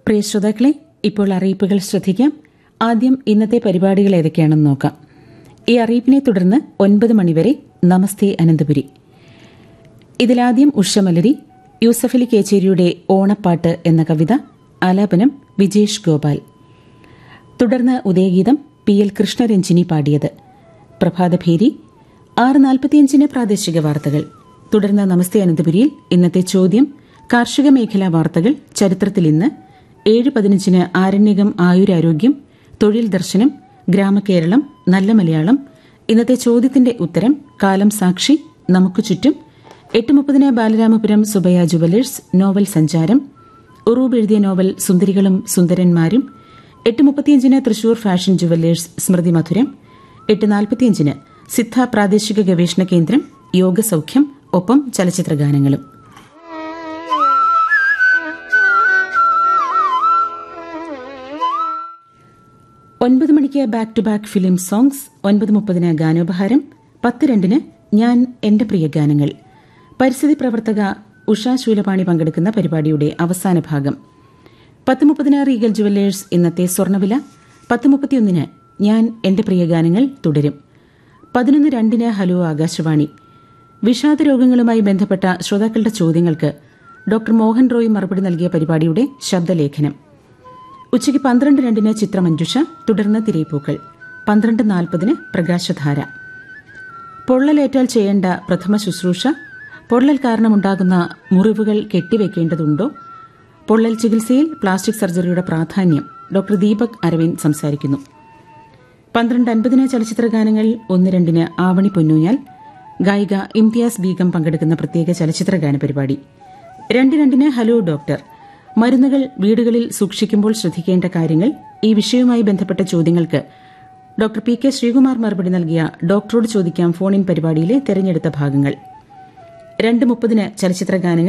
പ്രിയ ശ്രോതാക്കളെ ഇപ്പോൾ അറിയിപ്പുകൾ ശ്രദ്ധിക്കാം ആദ്യം ഇന്നത്തെ പരിപാടികൾ ഏതൊക്കെയാണെന്ന് നോക്കാം ഈ അറിയിപ്പിനെ തുടർന്ന് ഒൻപത് മണിവരെ നമസ്തേ അനന്തപുരി ഇതിലാദ്യം ഉഷമലരി യൂസഫലി കേച്ചേരിയുടെ ഓണപ്പാട്ട് എന്ന കവിത ആലാപനം വിജേഷ് ഗോപാൽ തുടർന്ന് ഉദയഗീതം പി എൽ കൃഷ്ണരഞ്ജിനി പാടിയത് പ്രഭാതഭേരി ആറ് നാൽപ്പത്തിയഞ്ചിന് പ്രാദേശിക വാർത്തകൾ തുടർന്ന് നമസ്തേ അനന്തപുരിയിൽ ഇന്നത്തെ ചോദ്യം കാർഷിക മേഖലാ വാർത്തകൾ ചരിത്രത്തിൽ ഇന്ന് ഏഴ് പതിനഞ്ചിന് ആരണ്യകം ആയുരാരോഗ്യം തൊഴിൽ ദർശനം ഗ്രാമകേരളം നല്ല മലയാളം ഇന്നത്തെ ചോദ്യത്തിന്റെ ഉത്തരം കാലം സാക്ഷി നമുക്ക് ചുറ്റും എട്ട് മുപ്പതിന് ബാലരാമപുരം സുബയ ജുവലേഴ്സ് നോവൽ സഞ്ചാരം ഉറൂബ് എഴുതിയ നോവൽ സുന്ദരികളും സുന്ദരന്മാരും എട്ട് മുപ്പത്തിയഞ്ചിന് തൃശൂർ ഫാഷൻ ജുവല്ലേഴ്സ് സ്മൃതി മധുരം എട്ട് നാൽപ്പത്തിയഞ്ചിന് സിദ്ധ പ്രാദേശിക ഗവേഷണ കേന്ദ്രം യോഗസൌഖ്യം ഒപ്പം ചലച്ചിത്ര ഗാനങ്ങളും ഒൻപത് മണിക്ക് back to back film songs ഒൻപത് മുപ്പതിന് ഗാനോപഹാരം പത്ത് രണ്ടിന് ഞാൻ എന്റെ പ്രിയ ഗാനങ്ങൾ പരിസ്ഥിതി പ്രവർത്തക ഉഷ ശൂലപാണി പങ്കെടുക്കുന്ന പരിപാടിയുടെ അവസാന ഭാഗം പത്ത് മുപ്പതിന് റീഗൽ ജുവല്ലേഴ്സ് ഇന്നത്തെ സ്വർണ്ണവില പത്ത് മുപ്പത്തിയൊന്നിന് ഞാൻ എന്റെ പ്രിയ ഗാനങ്ങൾ തുടരും പതിനൊന്ന് രണ്ടിന് ഹലോ ആകാശവാണി വിഷാദ രോഗങ്ങളുമായി ബന്ധപ്പെട്ട ശ്രോതാക്കളുടെ ചോദ്യങ്ങൾക്ക് ഡോക്ടർ മോഹൻ റോയ് മറുപടി നൽകിയ പരിപാടിയുടെ ശബ്ദലേഖനം ഉച്ചയ്ക്ക് പന്ത്രണ്ട് രണ്ടിന് ചിത്രമഞ്ജുഷ തുടർന്ന് തിരയിപ്പൂക്കൾ പന്ത്രണ്ട് നാൽപ്പതിന് പ്രകാശധാര പൊള്ളലേറ്റാൽ ചെയ്യേണ്ട പ്രഥമ ശുശ്രൂഷ പൊള്ളൽ കാരണമുണ്ടാകുന്ന മുറിവുകൾ കെട്ടിവെക്കേണ്ടതുണ്ടോ പൊള്ളൽ ചികിത്സയിൽ പ്ലാസ്റ്റിക് സർജറിയുടെ പ്രാധാന്യം ഡോക്ടർ ദീപക് അരവിന്ദ് സംസാരിക്കുന്നു പന്ത്രണ്ട് അൻപതിന് ചലച്ചിത്ര ഗാനങ്ങൾ ഒന്ന് രണ്ടിന് ആവണി പൊന്നൂഞ്ഞാൽ ഗായിക ഇംതിയാസ് ബീഗം പങ്കെടുക്കുന്ന പ്രത്യേക ചലച്ചിത്ര ഗാന പരിപാടി രണ്ട് രണ്ടിന് ഹലോ ഡോക്ടർ മരുന്നുകൾ വീടുകളിൽ സൂക്ഷിക്കുമ്പോൾ ശ്രദ്ധിക്കേണ്ട കാര്യങ്ങൾ ഈ വിഷയവുമായി ബന്ധപ്പെട്ട ചോദ്യങ്ങൾക്ക് ഡോക്ടർ പി കെ ശ്രീകുമാർ മറുപടി നൽകിയ ഡോക്ടറോട് ചോദിക്കാം ഫോൺ ഇൻ പരിപാടിയിലെ തെരഞ്ഞെടുത്ത ഭാഗങ്ങൾ രണ്ട് മുപ്പതിന് ചലച്ചിത്ര ഗാനങ്ങൾ